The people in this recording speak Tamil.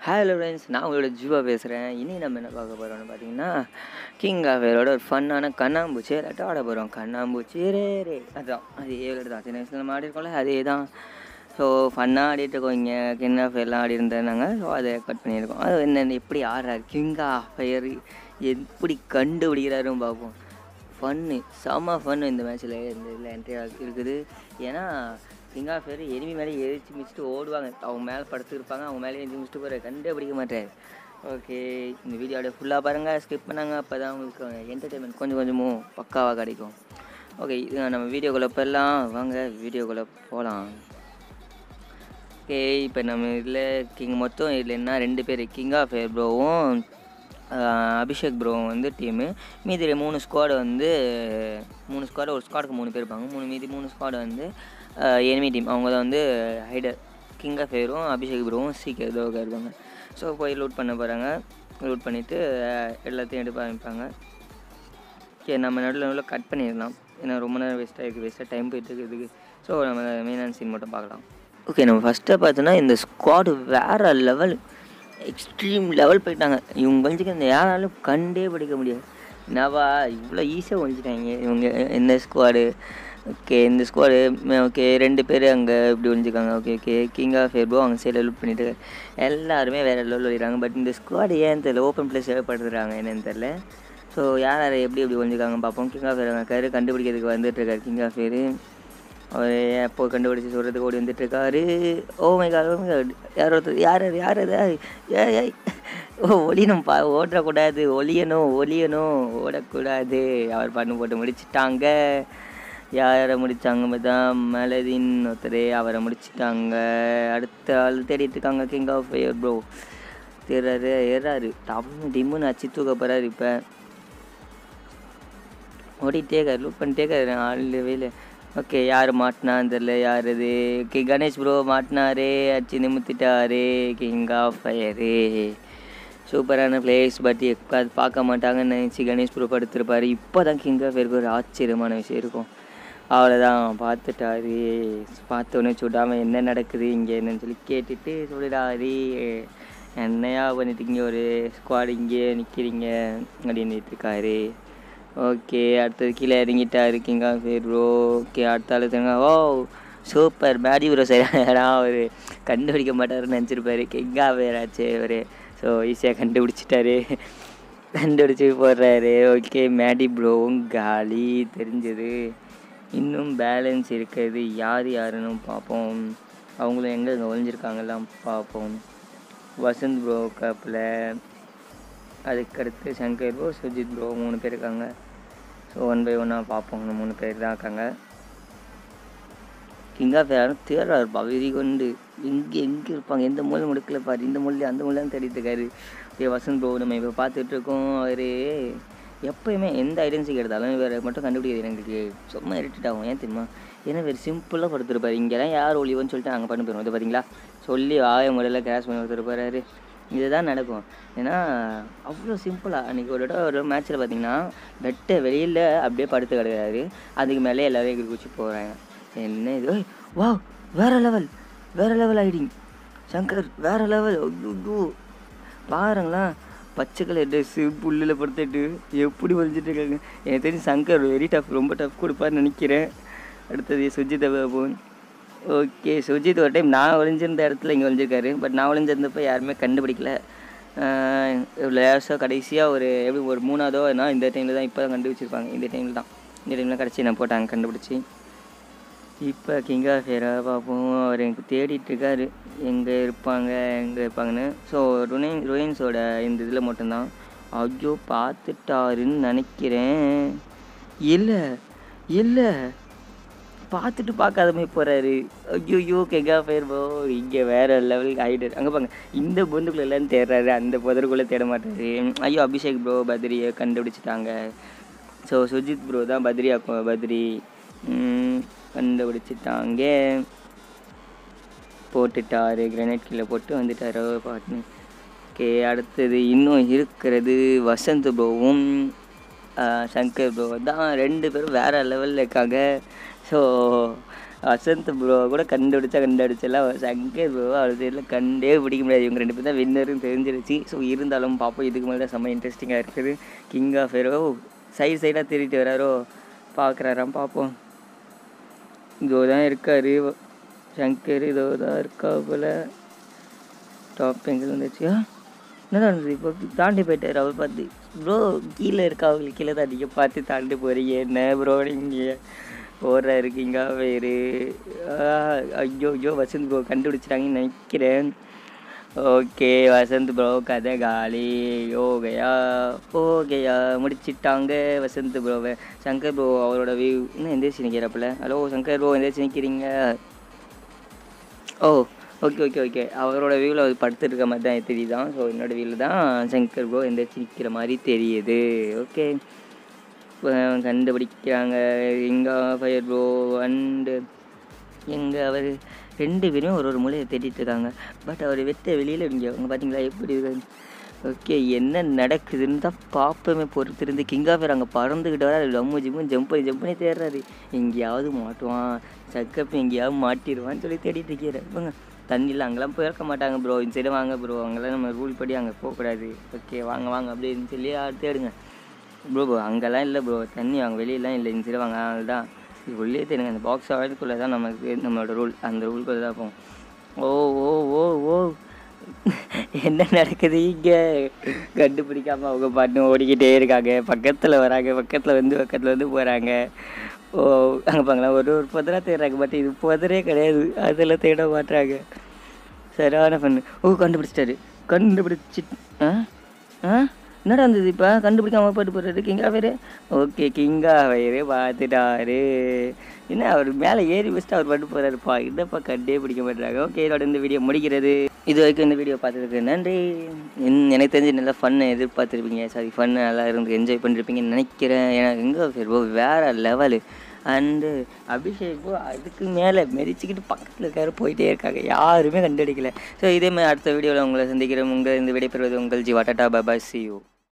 ஹலோ ஃப்ரெண்ட்ஸ் நான் உங்களோட ஜீவா பேசுகிறேன் இனி நம்ம என்ன பார்க்க போகிறோம்னு பார்த்தீங்கன்னா கிங் ஆஃபேரோட ஒரு ஃபன்னான கண்ணாம்பூச்சி விளையாட்டு ஆட போகிறோம் கண்ணாம்பூச்சி ரே ரே அதுதான் அது ஏ விளையாட்டு தான் சின்ன வயசில் நம்ம ஆடிருக்கோம்ல அதே தான் ஸோ ஃபன்னாக ஆடிட்டு இருக்கோம் இங்கே கிங் ஆஃப் எல்லாம் ஆடி இருந்தாங்க ஸோ அதை கட் பண்ணியிருக்கோம் அது என்னென்ன எப்படி ஆடுறாரு கிங் ஆஃபயர் எப்படி கண்டுபிடிக்கிறாருன்னு பார்ப்போம் ஃபன்னு செம்ம ஃபன்னு இந்த மேட்ச்சில் இந்த இதில் என்ட்ரி இருக்குது ஏன்னா கிங் ஆஃப் ஃபேர் எனிமி மேலே எரிச்சு மிச்சிட்டு ஓடுவாங்க அவங்க மேலே படுத்துருப்பாங்க அவங்க மேலே எரிச்சு மிச்சிட்டு போகிற கண்டே பிடிக்க மாட்டார் ஓகே இந்த வீடியோட ஃபுல்லாக பாருங்கள் ஸ்கிப் பண்ணாங்க அப்போ தான் உங்களுக்கு என்டர்டெயின்மெண்ட் கொஞ்சம் கொஞ்சமும் பக்காவாக கிடைக்கும் ஓகே இது நம்ம வீடியோக்குள்ளே போயிடலாம் வாங்க வீடியோக்குள்ளே போகலாம் ஓகே இப்போ நம்ம இதில் கிங் மொத்தம் இதில் என்ன ரெண்டு பேர் கிங் ஆஃப் ஃபேர் ப்ரோவும் அபிஷேக் ப்ரோ வந்து டீமு மீதி மூணு ஸ்குவாடு வந்து மூணு ஸ்குவாடு ஒரு ஸ்குவாடுக்கு மூணு பேர் இருப்பாங்க மூணு மீதி மூணு ஸ்குவாடு வந்து எனிமி டீம் அவங்க தான் வந்து ஹைடர் கிங் ஆஃப் ஃபேரும் அபிஷேக் ப்ரோவும் சீக்கிரம் ஏதோ இருப்பாங்க ஸோ போய் லூட் பண்ண போகிறாங்க லூட் பண்ணிவிட்டு எல்லாத்தையும் எடுக்க ஆரம்பிப்பாங்க ஓகே நம்ம நடுவில் நடுவில் கட் பண்ணிடலாம் ஏன்னா ரொம்ப நேரம் வேஸ்ட்டாக இருக்குது வேஸ்ட்டாக டைம் போயிட்டு இருக்குதுக்கு ஸோ நம்ம மெயினான சீன் மட்டும் பார்க்கலாம் ஓகே நம்ம ஃபஸ்ட்டாக பார்த்தோன்னா இந்த ஸ்குவாடு வேறு லெவல் எக்ஸ்ட்ரீம் லெவல் போயிட்டாங்க இவங்க கொஞ்சம் இந்த யாராலும் கண்டே பிடிக்க முடியாது என்னவா இவ்வளோ ஈஸியாக ஒழிச்சிட்டாங்க இவங்க இந்த ஸ்குவாடு ஓகே இந்த ஸ்குவாடு ஓகே ரெண்டு பேர் அங்கே இப்படி ஒழிஞ்சிருக்காங்க ஓகே ஓகே கிங் ஆஃப் ஏர்போ அவங்க சைடில் லூட் பண்ணிட்டு எல்லாருமே வேறு லெவலில் ஒழிக்கிறாங்க பட் இந்த ஸ்குவாடு ஏன் தெரியல ஓப்பன் பிளேஸ் ஏற்படுத்துகிறாங்க என்னன்னு தெரில ஸோ யார் யார் எப்படி எப்படி ஒழிஞ்சிருக்காங்க பார்ப்போம் கிங் ஆஃப் ஏர் இருக்காரு கண்டுபிடிக்கிறதுக்கு வந்துட்டு இருக்காரு கிங் ஆஃப் ஏர் அவர் எப்போ கண்டுபிடிச்சி சொல்கிறதுக்கு ஓடி வந்துட்டுருக்காரு oh my god oh my god யார் ஒருத்தர் யார் அது யார் அது ஏய் ஏய் ஓ ஒளியணும்ப்பா ஓடக்கூடாது ஒளியணும் ஒளியணும் ஓடக்கூடாது அவர் பண்ணு போட்டு முடிச்சிட்டாங்க யாரை முடித்தாங்க தான் மெலதின் ஒருத்தர் அவரை முடிச்சிட்டாங்க அடுத்த ஆள் தேடிட்டு இருக்காங்க கிங் ஆஃப் ஃபயர் ப்ரோ தேர்றாரு ஏறாரு டம்மு டிம்முன்னு அச்சு தூக்க போகிறாரு இப்போ ஓடிட்டே இருக்காரு லூட் பண்ணிட்டே இருக்காரு ஆள் வேலை ஓகே யார் மாட்டினான்னு தெரில யார் இது ஓகே கணேஷ் ப்ரோ மாட்டினாரே அடிச்சு நிமித்திட்டாரு கிங் ஆஃப் ஃபயரு சூப்பரான பிளேஸ் பட் அது பார்க்க மாட்டாங்கன்னு நினச்சி கணேஷ் ப்ரோ படுத்திருப்பார் இப்போ தான் கிங் ஆஃப் ஃபயருக்கு ஒரு ஆச்சரியமான விஷயம் இருக்கும் அவ்வளோதான் பார்த்துட்டாரு பார்த்தோன்னே சுடாமல் என்ன நடக்குது இங்கே என்னன்னு சொல்லி கேட்டுட்டு சொல்லிடாரு என்னையா பண்ணிட்டீங்க ஒரு ஸ்குவாட் இங்கே நிற்கிறீங்க அப்படின்னு இருக்காரு ஓகே அடுத்தது கீழே இறங்கிட்டாரு king of fire bro okay அடுத்த ஆள் தெரியுங்க ஓ சூப்பர் மேடி ப்ரோ சரியான அவர் கண்டுபிடிக்க மாட்டாருன்னு நினச்சிருப்பாரு கிங் ஆஃப் ஃபேர் ஆச்சு அவர் ஸோ ஈஸியாக கண்டுபிடிச்சிட்டாரு கண்டுபிடிச்சி போடுறாரு ஓகே மேடி ப்ரோவும் காலி தெரிஞ்சது இன்னும் பேலன்ஸ் இருக்கிறது யார் யாருன்னு பார்ப்போம் அவங்களும் எங்கே இங்கே ஒழிஞ்சிருக்காங்கலாம் பார்ப்போம் வசந்த் ப்ரோ கப்பில் அதுக்கடுத்து சங்கர் ப்ரோ சுஜித் ப்ரோ மூணு பேர் இருக்காங்க ஸோ ஒன் பை ஒன்னாக பார்ப்போம் இந்த மூணு பேர் தான் இருக்காங்க கிங் ஆஃப் யாரும் தேடுறாரு இருப்பா வெறி கொண்டு எங்கே எங்கே இருப்பாங்க எந்த மூலம் முடுக்கல பாரு இந்த மூலையும் அந்த மூலையும் தேடிட்டு இருக்காரு ஏ வசந்த் ப்ரோ நம்ம இப்போ பார்த்துட்டு இருக்கோம் அவர் எப்போயுமே எந்த ஐடென்சிட்டி எடுத்தாலும் இவர் மட்டும் கண்டுபிடிக்கிறது எங்களுக்கு சும்மா இரிட்டேட் ஆகும் ஏன் தெரியுமா ஏன்னா வேறு சிம்பிளாக படுத்துருப்பாரு இங்கெல்லாம் யார் ஒளிவோன்னு சொல்லிட்டு நாங்கள் பண்ணி போயிடுவோம் இது பார்த்தீங்களா சொல்லி ஆய முறையில் கிராஷ் பண்ணி கொடுத்துருப்பாரு இதுதான் நடக்கும் ஏன்னா அவ்வளோ சிம்பிளாக அன்றைக்கி ஒரு இடம் ஒரு மேட்ச்சில் பார்த்தீங்கன்னா பெட்டை வெளியில் அப்படியே படுத்து கிடக்கிறாரு அதுக்கு மேலே எல்லோரும் எகிரி குச்சி போகிறாங்க என்ன இது வா வேறு லெவல் வேறு லெவல் ஆகிடிங் சங்கர் வேறு லெவல் ஐயோ பாருங்களேன் பச்சை கலர் ட்ரெஸ்ஸு புல்லில் படுத்துட்டு எப்படி ஒழிஞ்சிட்டு இருக்காங்க எனக்கு தெரிஞ்சு சங்கர் வெரி டஃப் ரொம்ப டஃப் கொடுப்பாருன்னு நினைக்கிறேன் அடுத்தது சுஜித் பாபுன் ஓகே சுஜித் ஒரு டைம் நான் ஒளிஞ்சிருந்த இடத்துல இங்கே ஒளிஞ்சிருக்காரு பட் நான் ஒளிஞ்சிருந்தப்போ யாருமே கண்டுபிடிக்கல லேசாக கடைசியாக ஒரு எப்படி ஒரு மூணாவதோ நான் இந்த டைமில் தான் இப்போ தான் கண்டுபிடிச்சிருப்பாங்க இந்த டைமில் தான் இந்த டைமில் கடைசி நான் போட்டாங்க கண்டுபிடிச்சி இப்போ கிங் ஆஃப் ஃபேராக பார்ப்போம் அவர் எனக்கு தேடிட்டு இருக்காரு எங்கே இருப்பாங்க எங்கே இருப்பாங்கன்னு ஸோ ருனைன் ருயின்ஸோட இந்த இதில் மட்டும்தான் ஐயோ பார்த்துட்டாருன்னு நினைக்கிறேன் இல்லை இல்லை பார்த்துட்டு பார்க்காத மாதிரி போகிறாரு ஐயோ கெகா ஃபயர் ப்ரோ இங்கே வேறு லெவலுக்கு ஆகிட்டார் அங்கே பாங்க இந்த பொந்துக்குள்ள எல்லாம் தேடுறாரு அந்த புதருக்குள்ளே தேட மாட்டாரு ஐயோ அபிஷேக் ப்ரோ பத்ரியை கண்டுபிடிச்சிட்டாங்க ஸோ சுஜித் ப்ரோ தான் பத்ரியா பத்ரி கண்டுபிடிச்சிட்டாங்க போட்டுட்டாரு கிரனைட் கீழே போட்டு வந்துட்டாரோ பாட்டு ஓகே அடுத்தது இன்னும் இருக்கிறது வசந்த் ப்ரோவும் சங்கர் ப்ரோ தான் ரெண்டு பேரும் வேறு லெவலில் இருக்காங்க ஸோ வசந்த் ப்ரோ கூட கண்டுபிடிச்சா கண்டுபிடிச்சலாம் சங்கர் ப்ரோ அவர் சைடில் கண்டே பிடிக்க முடியாது இவங்க ரெண்டு பேர் தான் வின்னரும் தெரிஞ்சிருச்சு ஸோ இருந்தாலும் பார்ப்போம் இதுக்கு மேலே தான் செம்ம இன்ட்ரெஸ்டிங்காக இருக்குது கிங் ஆஃப் ஹீரோ சைடு சைடாக திருட்டு வராரோ பார்க்குறாராம் பார்ப்போம் இதோ தான் இருக்காரு சங்கர் இதோ தான் இருக்கா போல் டாப் எங்கே வந்துச்சு என்ன நடந்தது இப்போ தாண்டி போயிட்டார் அவர் பார்த்து ப்ரோ கீழே இருக்கா அவங்களுக்கு கீழே தான் நீங்கள் பார்த்து தாண்டி போகிறீங்க என்ன ப்ரோ நீங்கள் ஓடுறா இருக்கீங்க வேறு ஐயோ ஐயோ வசந்த் ப்ரோ கண்டுபிடிச்சிட்டாங்கன்னு நினைக்கிறேன் ஓகே வசந்த் ப்ரோ கதை காலி ஓ கயா ஓ கயா முடிச்சிட்டாங்க வசந்த் ப்ரோவை சங்கர் ப்ரோ அவரோட வியூ இன்னும் எந்திரிச்சு நிற்கிறப்பல ஹலோ சங்கர் ப்ரோ எந்திரிச்சு நிற்கிறீங்க ஓ ஓகே ஓகே ஓகே அவரோட வியூவில் அவர் படுத்துட்டு இருக்க மாதிரி தான் தெரியுதான் ஸோ என்னோட வியூவில் தான் சங்கர் ப்ரோ எந்திரிச்சு நிற்கிற மாதிரி தெரியுது ஓகே கண்டுபிடிக்கிறாங்க எங்கே ஃபயர் ப்ரோ அண்டு எங்கே அவர் ரெண்டு பேரும் ஒரு ஒரு மூலையை தேடிட்டு இருக்காங்க பட் அவர் வெட்ட வெளியில் இங்கே அவங்க பார்த்தீங்களா எப்படி இருக்காங்க ஓகே என்ன நடக்குதுன்னு தான் பார்ப்போமே பொறுத்திருந்து கிங் ஆஃபர் அங்கே பறந்துக்கிட்டு வர ஜம்மு ஜிம்மு ஜம்ப் பண்ணி ஜம்ப் பண்ணி தேடுறாரு எங்கேயாவது மாட்டுவான் சக்கப்பு எங்கேயாவது மாட்டிடுவான்னு சொல்லி தேடிட்டு இருக்கிறார் இவங்க தண்ணியில் அங்கெல்லாம் போயிருக்க மாட்டாங்க ப்ரோ இந்த சைடு வாங்க ப்ரோ அங்கெல்லாம் நம்ம ரூல் படி அங்கே போகக்கூடாது ஓகே வாங்க வாங்க அப்படின்னு சொல்லி தேடுங்க ப்ரோ ப்ரோ அங்கெல்லாம் இல்லை ப்ரோ தண்ணி வாங்க வெளியெல்லாம் இல்லை இந்த சைடு வாங்க அதனால தான் இது உள்ளே தெரியுங்க அந்த பாக்ஸ் ஆகிறதுக்குள்ளே தான் நமக்கு நம்மளோட ரூல் அந்த ரூல்குள்ளே தான் போகும் ஓ ஓ ஓ ஓ என்ன நடக்குது இங்கே கண்டுபிடிக்காம அவங்க பாட்டு ஓடிக்கிட்டே இருக்காங்க பக்கத்தில் வராங்க பக்கத்தில் வந்து பக்கத்தில் வந்து போகிறாங்க ஓ அங்கே பாங்களா ஒரு ஒரு புதராக தேடுறாங்க பட் இது புதரே கிடையாது அதில் தேட மாட்டுறாங்க சரியான பண்ணு ஓ கண்டுபிடிச்சிட்டாரு கண்டுபிடிச்சி ஆ ஆ என்னடா இருந்தது இப்போ கண்டுபிடிக்காம போட்டு போடுறாரு கிங்கா வேறு ஓகே கிங்கா வேறு பார்த்துட்டாரு என்ன அவர் மேலே ஏறி வச்சுட்டு அவர் பட்டு போகிறாருப்பா என்னப்பா கண்டே பிடிக்க மாட்டாங்க ஓகே இதோட இந்த வீடியோ முடிக்கிறது இது வரைக்கும் இந்த வீடியோ பார்த்ததுக்கு நன்றி என்- எனக்கு தெரிஞ்சு நல்லா ஃபன்னு எதிர்பார்த்துருப்பீங்க சாரி ஃபன்னு நல்லா இருந்து என்ஜாய் பண்ணிருப்பீங்கன்னு நினைக்கிறேன் எனக்கு எங்கே சரி வேறு லெவலு அண்டு அபிஷேக் bro அதுக்கு மேலே மெரிச்சிக்கிட்டு பக்கத்தில் இருக்காரு போயிட்டே இருக்காங்க யாருமே கண்டுபிடிக்கல ஸோ இதே மாதிரி அடுத்த வீடியோவில் உங்களை சந்திக்கிறேன் உங்கள் இந்த விடைபெறுவது உங்கள் ஜி வாட்டா பாபா சி யூ